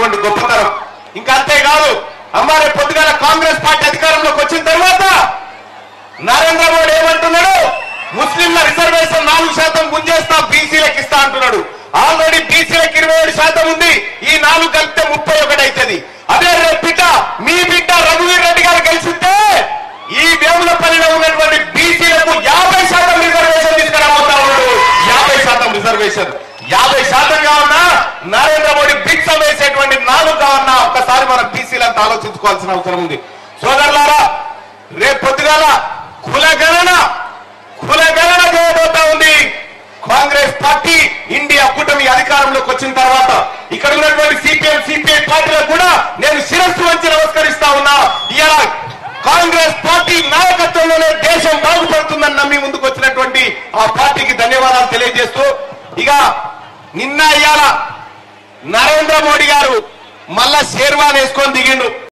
చేసినటువంటి గొప్పతనం ఇంకా అంతేకాదు అమ్మారే పొద్దుగాల కాంగ్రెస్ పార్టీ అధికారంలోకి వచ్చిన తర్వాత నరేంద్ర మోడీ ఏమంటున్నాడు ముస్లింల రిజర్వేషన్ నాలుగు శాతం గుంజేస్తా బీసీలకు ఇస్తా అంటున్నాడు ఆల్రెడీ బీసీలకు ఇరవై ఏడు శాతం ఉంది ఈ నాలుగు కలిపితే ముప్పై ఒకటి అవుతుంది అదే రేపు బిడ్డ మీ బిడ్డ రఘువీర్ రెడ్డి గారు గెలిచితే ఈ వేములపల్లిలో ఉన్నటువంటి బీసీలకు యాభై శాతం రిజర్వేషన్ తీసుకురాబోతా ఉన్నాడు యాభై శాతం రిజర్వేషన్ యాభై శాతంగా ఉన్నా నరేంద్ర మోడీ భిక్ష వేసేటువంటి నాలుగుగా ఉన్నా ఒక్కసారి మనం బీసీలంతా ఆలోచించుకోవాల్సిన అవసరం ఉంది సోదరులారా రేపు పొద్దుగాల కులగణన కులగణన చేయబోతా ఉంది కాంగ్రెస్ పార్టీ ఇండియా కూటమి అధికారంలోకి వచ్చిన తర్వాత ఇక్కడ ఉన్నటువంటి సిపిఎం సిపిఐ పార్టీలకు కూడా నేను శిరస్సు వంచి నమస్కరిస్తా ఉన్నా ఇలా కాంగ్రెస్ పార్టీ నాయకత్వంలోనే దేశం బాగుపడుతుందని నమ్మి ముందుకు వచ్చినటువంటి ఆ పార్టీకి ధన్యవాదాలు తెలియజేస్తూ ఇక నిన్న ఇవాళ నరేంద్ర మోడీ గారు మళ్ళా షేర్వాన్ వేసుకొని దిగిండు